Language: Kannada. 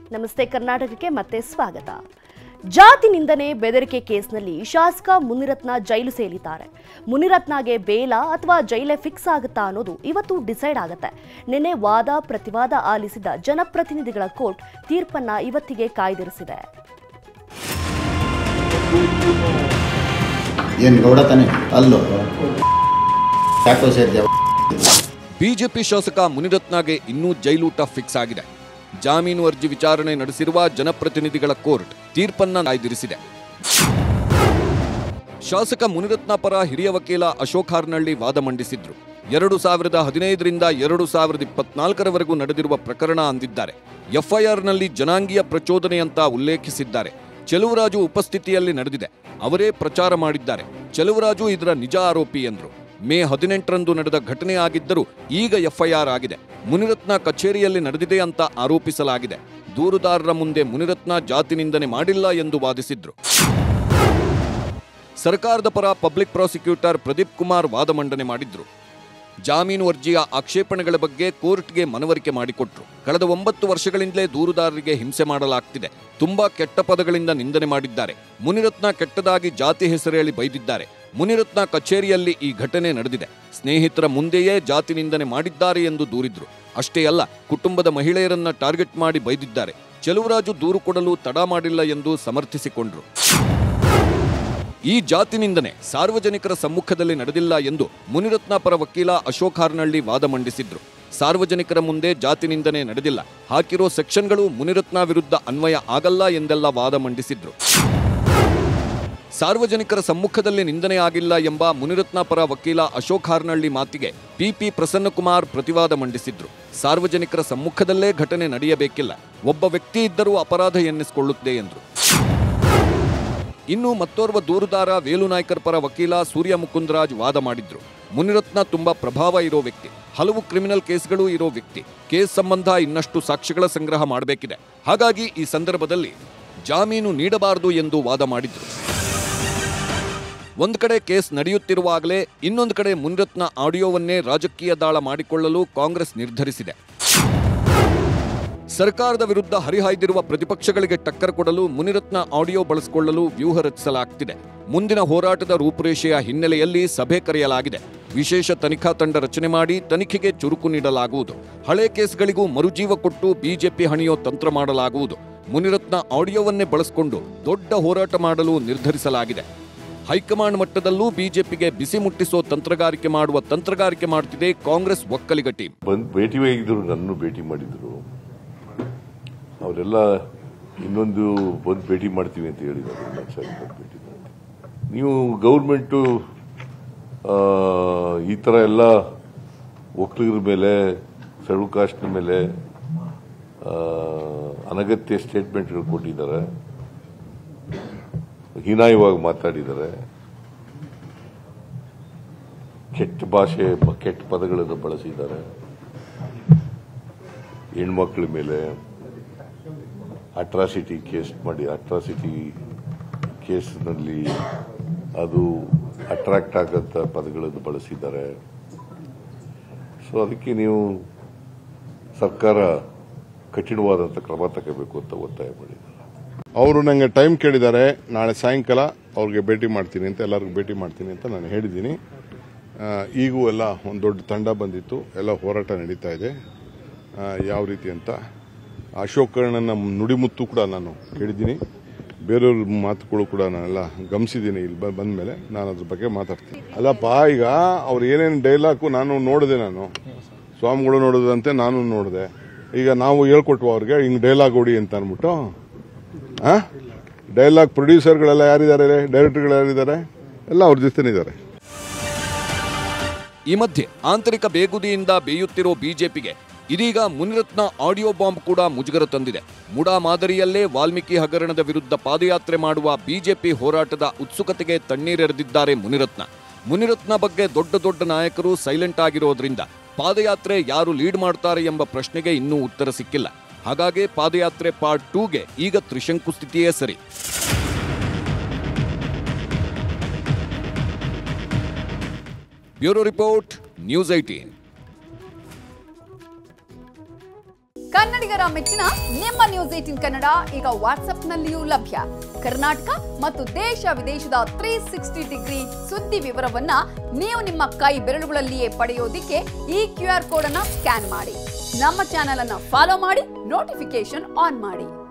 ನಮಸ್ತೆ ಕರ್ನಾಟಕಕ್ಕೆ ಮತ್ತೆ ಸ್ವಾಗತ ಜಾತಿ ನಿಂದನೆ ಬೆದರಿಕೆ ಕೇಸ್ನಲ್ಲಿ ಶಾಸಕ ಮುನಿರತ್ನ ಜೈಲು ಸೇಲಿದ್ದಾರೆ ಮುನಿರತ್ನಗೆ ಬೇಲ ಅಥವಾ ಜೈಲೇ ಫಿಕ್ಸ್ ಆಗುತ್ತಾ ಅನ್ನೋದು ಇವತ್ತು ಡಿಸೈಡ್ ಆಗುತ್ತೆ ನಿನ್ನೆ ವಾದ ಪ್ರತಿವಾದ ಆಲಿಸಿದ ಜನಪ್ರತಿನಿಧಿಗಳ ಕೋರ್ಟ್ ತೀರ್ಪನ್ನ ಇವತ್ತಿಗೆ ಕಾಯ್ದಿರಿಸಿದೆ ಏನು ಗೌಡ ತಾನೆ ಅಲ್ಲೋ ಯಾಕೋ ಸೇರಿದೆ ಬಿಜೆಪಿ ಶಾಸಕ ಮುನಿರತ್ನಗೆ ಇನ್ನೂ ಜೈಲೂಟ ಫಿಕ್ಸ್ ಆಗಿದೆ ಜಾಮೀನು ಅರ್ಜಿ ವಿಚಾರಣೆ ನಡೆಸಿರುವ ಜನಪ್ರತಿನಿಧಿಗಳ ಕೋರ್ಟ್ ತೀರ್ಪನ್ನ ಕಾಯ್ದಿರಿಸಿದೆ ಶಾಸಕ ಮುನಿರತ್ನ ಪರ ಹಿರಿಯ ವಕೀಲ ಅಶೋಕ್ ಹಾರ್ನಳ್ಳಿ ವಾದ ಮಂಡಿಸಿದ್ರು ಎರಡು ಸಾವಿರದ ಹದಿನೈದರಿಂದ ಎರಡು ಸಾವಿರದ ಇಪ್ಪತ್ನಾಲ್ಕರವರೆಗೂ ನಡೆದಿರುವ ಪ್ರಕರಣ ಅಂದಿದ್ದಾರೆ ಎಫ್ಐಆರ್ನಲ್ಲಿ ಜನಾಂಗೀಯ ಪ್ರಚೋದನೆ ಅಂತ ಉಲ್ಲೇಖಿಸಿದ್ದಾರೆ ಚೆಲುವರಾಜು ಉಪಸ್ಥಿತಿಯಲ್ಲಿ ನಡೆದಿದೆ ಅವರೇ ಪ್ರಚಾರ ಮಾಡಿದ್ದಾರೆ ಚೆಲುವರಾಜು ಇದರ ನಿಜ ಆರೋಪಿ ಎಂದ್ರು ಮೇ ಹದಿನೆಂಟರಂದು ನಡೆದ ಘಟನೆ ಆಗಿದ್ದರೂ ಈಗ ಎಫ್ಐಆರ್ ಆಗಿದೆ ಮುನಿರತ್ನ ಕಚೇರಿಯಲ್ಲಿ ನಡೆದಿದೆ ಅಂತ ಆರೋಪಿಸಲಾಗಿದೆ ದೂರುದಾರರ ಮುಂದೆ ಮುನಿರತ್ನ ಜಾತಿ ನಿಂದನೆ ಮಾಡಿಲ್ಲ ಎಂದು ವಾದಿಸಿದ್ರು ಸರ್ಕಾರದ ಪರ ಪಬ್ಲಿಕ್ ಪ್ರಾಸಿಕ್ಯೂಟರ್ ಪ್ರದೀಪ್ ಕುಮಾರ್ ವಾದ ಮಂಡನೆ ಮಾಡಿದ್ರು ಜಾಮೀನು ಅರ್ಜಿಯ ಆಕ್ಷೇಪಣೆಗಳ ಬಗ್ಗೆ ಕೋರ್ಟ್ಗೆ ಮನವರಿಕೆ ಮಾಡಿಕೊಟ್ರು ಕಳೆದ ಒಂಬತ್ತು ವರ್ಷಗಳಿಂದಲೇ ದೂರುದಾರರಿಗೆ ಹಿಂಸೆ ಮಾಡಲಾಗ್ತಿದೆ ತುಂಬಾ ಕೆಟ್ಟ ಪದಗಳಿಂದ ನಿಂದನೆ ಮಾಡಿದ್ದಾರೆ ಮುನಿರತ್ನ ಕೆಟ್ಟದಾಗಿ ಜಾತಿ ಹೆಸರೇಳಿ ಬೈದಿದ್ದಾರೆ ಮುನಿರತ್ನ ಕಚೇರಿಯಲ್ಲಿ ಈ ಘಟನೆ ನಡೆದಿದೆ ಸ್ನೇಹಿತರ ಮುಂದೆಯೇ ಜಾತಿ ನಿಂದನೆ ಮಾಡಿದ್ದಾರೆ ಎಂದು ದೂರಿದ್ರು ಅಷ್ಟೇ ಅಲ್ಲ ಕುಟುಂಬದ ಮಹಿಳೆಯರನ್ನ ಟಾರ್ಗೆಟ್ ಮಾಡಿ ಬೈದಿದ್ದಾರೆ ಚೆಲುವರಾಜು ದೂರು ಕೊಡಲು ತಡ ಮಾಡಿಲ್ಲ ಎಂದು ಸಮರ್ಥಿಸಿಕೊಂಡ್ರು ಈ ಜಾತಿ ನಿಂದನೆ ಸಾರ್ವಜನಿಕರ ಸಮ್ಮುಖದಲ್ಲಿ ನಡೆದಿಲ್ಲ ಎಂದು ಮುನಿರತ್ನ ಪರ ವಕೀಲ ಅಶೋಕ್ ಹಾರ್ನಳ್ಳಿ ವಾದ ಮಂಡಿಸಿದ್ರು ಸಾರ್ವಜನಿಕರ ಮುಂದೆ ಜಾತಿ ನಿಂದನೆ ನಡೆದಿಲ್ಲ ಹಾಕಿರೋ ಸೆಕ್ಷನ್ಗಳು ಮುನಿರತ್ನ ವಿರುದ್ಧ ಅನ್ವಯ ಆಗಲ್ಲ ಎಂದೆಲ್ಲ ವಾದ ಮಂಡಿಸಿದ್ರು ಸಾರ್ವಜನಿಕರ ಸಮ್ಮುಖದಲ್ಲಿ ನಿಂದನೆ ಆಗಿಲ್ಲ ಎಂಬ ಮುನಿರತ್ನ ಪರ ವಕೀಲ ಅಶೋಕ್ ಹಾರ್ನಳ್ಳಿ ಮಾತಿಗೆ ಪಿಪಿ ಪ್ರಸನ್ನಕುಮಾರ್ ಪ್ರತಿವಾದ ಮಂಡಿಸಿದ್ರು ಸಾರ್ವಜನಿಕರ ಸಮ್ಮುಖದಲ್ಲೇ ಘಟನೆ ನಡೆಯಬೇಕಿಲ್ಲ ಒಬ್ಬ ವ್ಯಕ್ತಿ ಇದ್ದರೂ ಅಪರಾಧ ಎನ್ನಿಸಿಕೊಳ್ಳುತ್ತೆ ಎಂದರು ಇನ್ನು ಮತ್ತೋರ್ವ ದೂರುದಾರ ವೇಲುನಾಯ್ಕರ್ ಪರ ವಕೀಲ ಸೂರ್ಯ ಮುಕುಂದರಾಜ್ ವಾದ ಮಾಡಿದ್ರು ಮುನಿರತ್ನ ತುಂಬಾ ಪ್ರಭಾವ ಇರೋ ವ್ಯಕ್ತಿ ಹಲವು ಕ್ರಿಮಿನಲ್ ಕೇಸ್ಗಳು ಇರೋ ವ್ಯಕ್ತಿ ಕೇಸ್ ಸಂಬಂಧ ಇನ್ನಷ್ಟು ಸಾಕ್ಷ್ಯಗಳ ಸಂಗ್ರಹ ಮಾಡಬೇಕಿದೆ ಹಾಗಾಗಿ ಈ ಸಂದರ್ಭದಲ್ಲಿ ಜಾಮೀನು ನೀಡಬಾರದು ಎಂದು ವಾದ ಮಾಡಿದ್ರು ಒಂದು ಕಡೆ ಕೇಸ್ ನಡೆಯುತ್ತಿರುವಾಗಲೇ ಇನ್ನೊಂದು ಕಡೆ ಮುನಿರತ್ನ ಆಡಿಯೋವನ್ನೇ ರಾಜಕೀಯ ದಾಳ ಮಾಡಿಕೊಳ್ಳಲು ಕಾಂಗ್ರೆಸ್ ನಿರ್ಧರಿಸಿದೆ ಸರ್ಕಾರದ ವಿರುದ್ಧ ಹರಿಹಾಯ್ದಿರುವ ಪ್ರತಿಪಕ್ಷಗಳಿಗೆ ಟಕ್ಕರ್ ಕೊಡಲು ಮುನಿರತ್ನ ಆಡಿಯೋ ಬಳಸಿಕೊಳ್ಳಲು ವ್ಯೂಹ ರಚಿಸಲಾಗ್ತಿದೆ ಮುಂದಿನ ಹೋರಾಟದ ರೂಪುರೇಷೆಯ ಹಿನ್ನೆಲೆಯಲ್ಲಿ ಸಭೆ ಕರೆಯಲಾಗಿದೆ ವಿಶೇಷ ತನಿಖಾ ತಂಡ ರಚನೆ ಮಾಡಿ ತನಿಖೆಗೆ ಚುರುಕು ನೀಡಲಾಗುವುದು ಹಳೆ ಕೇಸ್ಗಳಿಗೂ ಮರುಜೀವ ಕೊಟ್ಟು ಬಿಜೆಪಿ ಹಣಿಯೋ ತಂತ್ರ ಮಾಡಲಾಗುವುದು ಮುನಿರತ್ನ ಆಡಿಯೋವನ್ನೇ ಬಳಸಿಕೊಂಡು ದೊಡ್ಡ ಹೋರಾಟ ಮಾಡಲು ನಿರ್ಧರಿಸಲಾಗಿದೆ ಹೈಕಮಾಂಡ್ ಮಟ್ಟದಲ್ಲೂ ಬಿಜೆಪಿಗೆ ಬಿಸಿ ಮುಟ್ಟಿಸೋ ತಂತ್ರಗಾರಿಕೆ ಮಾಡುವ ತಂತ್ರಗಾರಿಕೆ ಮಾಡುತ್ತಿದೆ ಕಾಂಗ್ರೆಸ್ ಒಕ್ಕಲಿಗ ಟೀಮ್ ಬಂದು ಭೇಟಿ ಆಗಿದ್ರು ನನ್ನನ್ನು ಭೇಟಿ ಮಾಡಿದ್ರು ಅವರೆಲ್ಲ ಇನ್ನೊಂದು ಬಂದು ಭೇಟಿ ಮಾಡ್ತೀವಿ ಅಂತ ಹೇಳಿದ್ದಾರೆ ಇನ್ನೊಂದು ಸಾರಿ ಬಂದು ಭೇಟಿ ಮಾಡ್ತೀವಿ ನೀವು ಗೌರ್ಮೆಂಟು ಈ ಥರ ಎಲ್ಲ ಒಕ್ಕಲಿಗರ ಮೇಲೆ ಶೆಡ್ಯೂಲ್ ಕಾಸ್ಟ್ನ ಮೇಲೆ ಆ, ಅನಗತ್ಯ ಸ್ಟೇಟ್ಮೆಂಟ್ಗಳು ಕೊಟ್ಟಿದ್ದಾರೆ ಹೀನಾಯವಾಗಿ ಮಾತಾಡಿದ್ದಾರೆ ಕೆಟ್ಟ ಭಾಷೆ ಕೆಟ್ಟ ಪದಗಳನ್ನು ಬಳಸಿದ್ದಾರೆ ಹೆಣ್ಮಕ್ಳ ಮೇಲೆ ಅಟ್ರಾಸಿಟಿ ಕೇಸ್ ಮಾಡಿ ಅಟ್ರಾಸಿಟಿ ಕೇಸ್ನಲ್ಲಿ ಅದು ಅಟ್ರಾಕ್ಟ್ ಆಗಂತ ಪದಗಳನ್ನು ಬಳಸಿದ್ದಾರೆ ಸೊ ಅದಕ್ಕೆ ನೀವು ಸರ್ಕಾರ ಕಠಿಣವಾದಂಥ ಕ್ರಮ ತಗೋಬೇಕು ಅಂತ ಒತ್ತಾಯ ಮಾಡಿದ್ದಾರೆ ಅವರು ನನಗೆ ಟೈಮ್ ಕೇಳಿದ್ದಾರೆ ನಾಳೆ ಸಾಯಂಕಾಲ ಅವ್ರಿಗೆ ಭೇಟಿ ಮಾಡ್ತೀನಿ ಅಂತ ಎಲ್ಲರಿಗೂ ಭೇಟಿ ಮಾಡ್ತೀನಿ ಅಂತ ನಾನು ಹೇಳಿದ್ದೀನಿ ಆ, ಈಗೂ ಎಲ್ಲ ಒಂದು ದೊಡ್ಡ ತಂಡ ಬಂದಿತ್ತು ಎಲ್ಲ ಹೋರಾಟ ನಡೀತಾ ಇದೆ ಆ, ಯಾವ ರೀತಿ ಅಂತ ಅಶೋಕಣ್ಣನ ನುಡಿಮುತ್ತು ಕೂಡ ನಾನು ಕೇಳಿದ್ದೀನಿ ಬೇರೆಯವ್ರ ಮಾತುಗಳು ಕೂಡ ನಾನೆಲ್ಲ ಗಮನಿಸಿದ್ದೀನಿ ಇಲ್ಲಿ ಬ- ಬಂದ ಮೇಲೆ ನಾನು ಅದ್ರ ಬಗ್ಗೆ ಮಾತಾಡ್ತೀನಿ ಅಲ್ಲಪ್ಪ ಈಗ ಅವ್ರು ಏನೇನು ಡೈಲಾಗು ನಾನು ನೋಡಿದೆ ನಾನು ಸ್ವಾಮಿಗಳು ನೋಡೋದಂತೆ ನಾನು ನೋಡಿದೆ ಈಗ ನಾವು ಹೇಳ್ಕೊಟ್ವು ಅವ್ರಿಗೆ ಹಿಂಗೆ ಡೈಲಾಗ್ ಹೊಡಿ ಅಂತ ಅಂದ್ಬಿಟ್ಟು ಡೈಲಾಗ್ ಪ್ರೊಡ್ಯೂಸರ್ಗಳೆಲ್ಲ ಯಾರಿದ್ದಾರೆ ಡೈರೆಕ್ಟರ್ಗಳು ಯಾರಿದ್ದಾರೆ ಎಲ್ಲ ಅವ್ರ ಜೊತೆನೇ ಇದ್ದಾರೆ ಈ ಮಧ್ಯೆ ಆಂತರಿಕ ಬೇಗುದಿಯಿಂದ ಬೇಯುತ್ತಿರೋ ಬಿಜೆಪಿಗೆ ಇದೀಗ ಮುನಿರತ್ನ ಆಡಿಯೋ ಬಾಂಬ್ ಕೂಡ ಮುಜುಗರ ತಂದಿದೆ ಮುಡಾ ಮಾದರಿಯಲ್ಲೇ ವಾಲ್ಮೀಕಿ ಹಗರಣದ ವಿರುದ್ಧ ಪಾದಯಾತ್ರೆ ಮಾಡುವ ಬಿಜೆಪಿ ಹೋರಾಟದ ಉತ್ಸುಕತೆಗೆ ತಣ್ಣೀರೆರೆದಿದ್ದಾರೆ ಮುನಿರತ್ನ ಮುನಿರತ್ನ ಬಗ್ಗೆ ದೊಡ್ಡ ದೊಡ್ಡ ನಾಯಕರು ಸೈಲೆಂಟ್ ಆಗಿರೋದ್ರಿಂದ ಪಾದಯಾತ್ರೆ ಯಾರು ಲೀಡ್ ಮಾಡ್ತಾರೆ ಎಂಬ ಪ್ರಶ್ನೆಗೆ ಇನ್ನೂ ಉತ್ತರ ಸಿಕ್ಕಿಲ್ಲ ಹಾಗಾಗಿ ಪಾದಯಾತ್ರೆ ಪಾರ್ಟ್ ಟೂಗೆ ಈಗ ತ್ರಿಶಂಕು ಸ್ಥಿತಿಯೇ ಸರಿ ಬ್ಯೂರೋ ರಿಪೋರ್ಟ್ ನ್ಯೂಸ್ ಐಟೀನ್ ಕನ್ನಡಿಗರ ಮೆಚ್ಚಿನ ನಿಮ್ಮ ನ್ಯೂಸ್ ಏಟಿನ್ ಕನ್ನಡ ಈಗ ವಾಟ್ಸ್ಆಪ್ನಲ್ಲಿಯೂ ಲಭ್ಯ ಕರ್ನಾಟಕ ಮತ್ತು ದೇಶ ವಿದೇಶದ ತ್ರೀ ಸಿಕ್ಸ್ಟಿ ಡಿಗ್ರಿ ಸುದ್ದಿ ವಿವರವನ್ನ ನೀವು ನಿಮ್ಮ ಕೈ ಬೆರಳುಗಳಲ್ಲಿಯೇ ಪಡೆಯೋದಿಕ್ಕೆ ಈ ಕ್ಯೂ ಆರ್ ಕೋಡ್ ಅನ್ನ ಸ್ಕ್ಯಾನ್ ಮಾಡಿ ನಮ್ಮ ಚಾನೆಲ್ ಅನ್ನ ಫಾಲೋ ಮಾಡಿ ನೋಟಿಫಿಕೇಶನ್ ಆನ್ ಮಾಡಿ